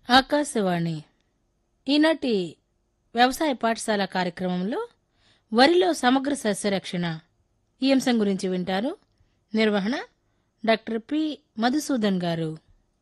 ఆకాశవాణి ఈనాటి వ్యవసాయ పాఠశాల కార్యక్రమంలో వరిలో సమగ్ర సస్యరక్షణ ఈ అంశం గురించి వింటారు నిర్వహణ డాక్టర్ పి మధుసూదన్ గారు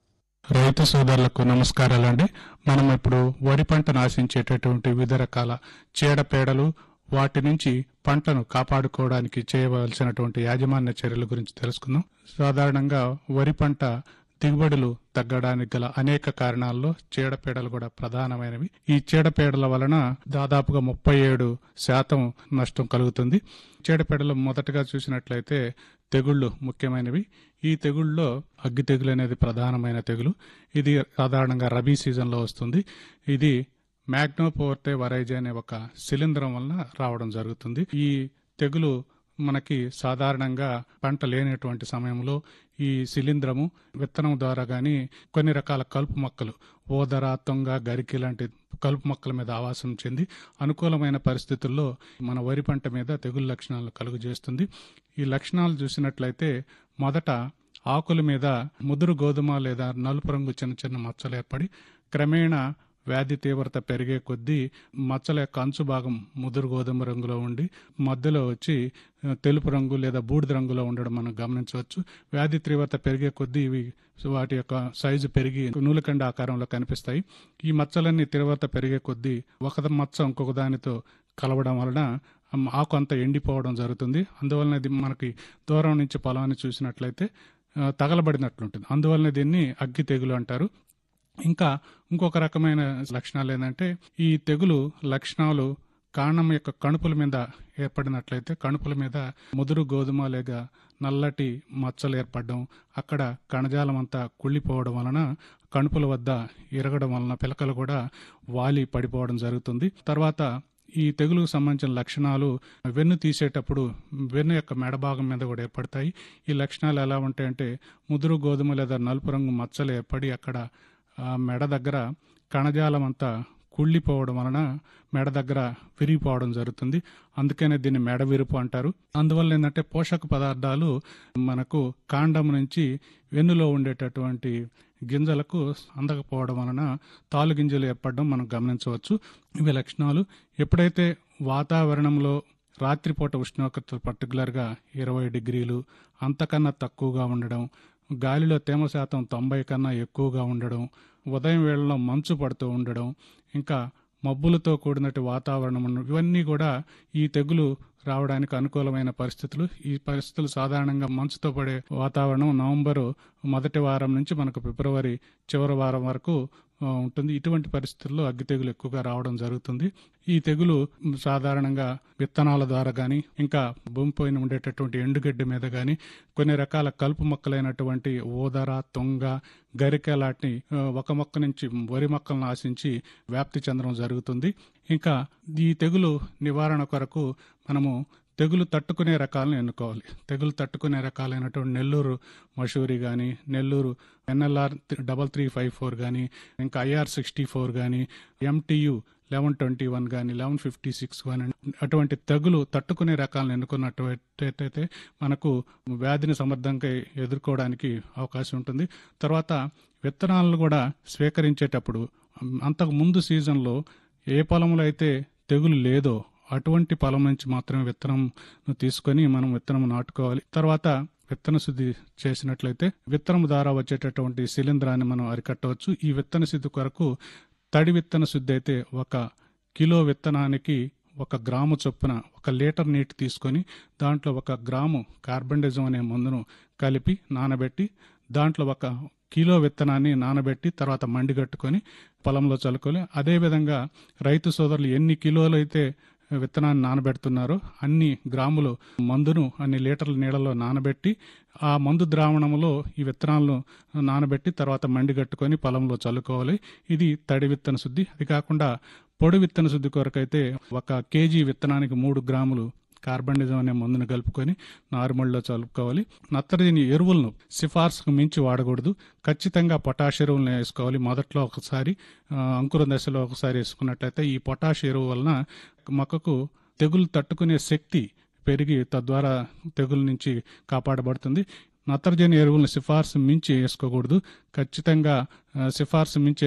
రైతు సోదరులకు నమస్కారాలండి మనం ఇప్పుడు వరి పంటను ఆశించేటటువంటి వివిధ రకాల చీడపీడలు వాటి నుంచి పంటను కాపాడుకోవడానికి చేయవలసినటువంటి యాజమాన్య చర్యల గురించి తెలుసుకుందాం సాధారణంగా వరి పంట దిగుబడులు తగ్గడానికి గల అనేక కారణాల్లో చీడపీడలు కూడా ప్రధానమైనవి ఈ చీడపీడల వలన దాదాపుగా ముప్పై ఏడు శాతం నష్టం కలుగుతుంది చీడపీడలు మొదటగా చూసినట్లయితే తెగుళ్ళు ముఖ్యమైనవి ఈ తెగుళ్ళలో అగ్గి తెగులు అనేది ప్రధానమైన తెగులు ఇది సాధారణంగా రబీ సీజన్లో వస్తుంది ఇది మ్యాగ్నోపోర్టే వరైజే అనే ఒక శిలీంధ్రం వలన రావడం జరుగుతుంది ఈ తెగులు మనకి సాధారణంగా పంట లేనటువంటి సమయంలో ఈ శిలీంధ్రము విత్తనం ద్వారా గాని కొన్ని రకాల కలుపు మొక్కలు ఓదర తొంగ గరికి లాంటి కలుపు మొక్కల మీద ఆవాసం చెంది అనుకూలమైన పరిస్థితుల్లో మన వరి పంట మీద తెగులు లక్షణాలను కలుగు చేస్తుంది ఈ లక్షణాలు చూసినట్లయితే మొదట ఆకుల మీద ముదురు గోధుమ లేదా నలుపు రంగు చిన్న చిన్న మచ్చలు ఏర్పడి క్రమేణా వ్యాధి తీవ్రత పెరిగే కొద్దీ మచ్చల యొక్క అంచు భాగం ముదురు గోధుమ రంగులో ఉండి మధ్యలో వచ్చి ఆ, తెలుపు రంగు లేదా బూడిద రంగులో ఉండడం మనం గమనించవచ్చు వ్యాధి తీవ్రత పెరిగే కొద్దీ ఇవి వాటి యొక్క సైజు పెరిగి నూలుకండ ఆకారంలో కనిపిస్తాయి ఈ మచ్చలన్నీ తీవ్రత పెరిగే కొద్దీ ఒక మచ్చ ఇంకొక దానితో కలవడం వలన అమ్, ఆకు అంతా ఎండిపోవడం జరుగుతుంది అందువలన ఇది మనకి దూరం నుంచి పొలాన్ని చూసినట్లయితే ఆ, తగలబడినట్లుంటుంది అందువలన దీన్ని అగ్గి తెగులు అంటారు ఇంకా ఇంకొక రకమైన లక్షణాలు ఏంటంటే ఈ తెగులు లక్షణాలు కాండం యొక్క కణుపుల మీద ఏర్పడినట్లయితే కణుపుల మీద ముదురు గోధుమ లేక నల్లటి మచ్చలు ఏర్పడడం అక్కడ కణజాలం అంతా కుళ్ళిపోవడం వలన కణుపుల వద్ద ఇరగడం వలన పిలకలు కూడా వాలి పడిపోవడం జరుగుతుంది తర్వాత ఈ తెగులుకు సంబంధించిన లక్షణాలు వెన్ను తీసేటప్పుడు వెన్ను యొక్క మెడ భాగం మీద కూడా ఏర్పడతాయి ఈ లక్షణాలు ఎలా ఉంటాయంటే ముదురు గోధుమ లేదా నలుపు రంగు మచ్చలు ఏర్పడి అక్కడ ఆ మెడ దగ్గర కణజాలం అంతా కుళ్ళిపోవడం వలన మెడ దగ్గర విరిగిపోవడం జరుగుతుంది అందుకనే దీన్ని మెడ విరుపు అంటారు అందువల్ల ఏంటంటే పోషక పదార్థాలు మనకు కాండం నుంచి వెన్నులో ఉండేటటువంటి గింజలకు అందకపోవడం వలన తాలు గింజలు ఏర్పడడం మనం గమనించవచ్చు ఇవి లక్షణాలు ఎప్పుడైతే వాతావరణంలో రాత్రిపూట ఉష్ణోగ్రత పర్టికులర్గా ఇరవై డిగ్రీలు అంతకన్నా తక్కువగా ఉండడం గాలిలో తేమ శాతం తొంభై కన్నా ఎక్కువగా ఉండడం ఉదయం వేళలో మంచు పడుతూ ఉండడం ఇంకా మబ్బులతో కూడినట్టు వాతావరణం ఉండడం ఇవన్నీ కూడా ఈ తెగులు రావడానికి అనుకూలమైన పరిస్థితులు ఈ పరిస్థితులు సాధారణంగా మంచుతో పడే వాతావరణం నవంబరు మొదటి వారం నుంచి మనకు ఫిబ్రవరి చివరి వారం వరకు ఆ, ఉంటుంది ఇటువంటి పరిస్థితుల్లో అగ్గి తెగులు ఎక్కువగా రావడం జరుగుతుంది ఈ తెగులు సాధారణంగా విత్తనాల ద్వారా కానీ ఇంకా భూమిపైన ఉండేటటువంటి ఎండుగడ్డి మీద కానీ కొన్ని రకాల కలుపు మొక్కలైనటువంటి ఓదర తొంగ గరిక లాంటి ఆ, ఒక మొక్క నుంచి వరి మొక్కలను ఆశించి వ్యాప్తి చెందడం జరుగుతుంది ఇంకా ఈ తెగులు నివారణ కొరకు మనము తెగులు తట్టుకునే రకాలను ఎన్నుకోవాలి తెగులు తట్టుకునే రకాలైనటువంటి నెల్లూరు మషూరి కానీ Nellore NLR double three five four కానీ ఇంకా ఐఆర్ సిక్స్టీ ఫోర్ కానీ ఎంటీయు లెవెన్ ట్వంటీ వన్ కానీ లెవెన్ ఫిఫ్టీ సిక్స్ కానీ అటువంటి తెగులు తట్టుకునే రకాలను ఎన్నుకున్నట్టయితే మనకు వ్యాధిని సమర్థంగా ఎదుర్కోవడానికి అవకాశం ఉంటుంది తర్వాత విత్తనాలను కూడా స్వీకరించేటప్పుడు అంతకు ముందు సీజన్లో ఏ పొలంలో అయితే తెగులు లేదో అటువంటి పొలం నుంచి మాత్రమే విత్తనం తీసుకొని మనం విత్తనం నాటుకోవాలి తర్వాత విత్తన శుద్ధి చేసినట్లయితే విత్తనం ద్వారా వచ్చేటటువంటి శిలీంధ్రాన్ని మనం అరికట్టవచ్చు ఈ విత్తన శుద్ధి కొరకు తడి విత్తన శుద్ధి అయితే ఒక కిలో విత్తనానికి ఒక గ్రాము చొప్పున ఒక లీటర్ నీటి తీసుకొని దాంట్లో ఒక గ్రాము కార్బండిజం అనే మందును కలిపి నానబెట్టి దాంట్లో ఒక కిలో విత్తనాన్ని నానబెట్టి తర్వాత మండిగట్టుకొని పొలంలో చల్లుకొని అదేవిధంగా రైతు సోదరులు ఎన్ని కిలోలు అయితే విత్తనాన్ని నానబెడుతున్నారో అన్ని గ్రాములు మందును అన్ని లీటర్ల నీళ్ళలో నానబెట్టి ఆ మందు ద్రావణంలో ఈ విత్తనాలను నానబెట్టి తర్వాత మండిగట్టుకొని పొలంలో చల్లుకోవాలి ఇది తడి విత్తన శుద్ధి అది కాకుండా పొడి విత్తన శుద్ధి కొరకైతే ఒక కేజీ విత్తనానికి మూడు గ్రాములు కార్బనిజం అనే మందును కలుపుకొని నారుమడిలో చల్లుకోవాలి నత్రజని ఎరువులను సిఫార్సుకు మించి వాడకూడదు ఖచ్చితంగా పొటాష్ ఎరువులను వేసుకోవాలి మొదట్లో ఒకసారి ఆ, అంకుర దశలో ఒకసారి వేసుకున్నట్లయితే ఈ పొటాష్ ఎరువు వలన మొక్కకు తెగులు తట్టుకునే శక్తి పెరిగి తద్వారా తెగుల నుంచి కాపాడబడుతుంది నత్రజని ఎరువులను సిఫార్సు మించి వేసుకోకూడదు ఖచ్చితంగా ఆ, సిఫార్సు మించి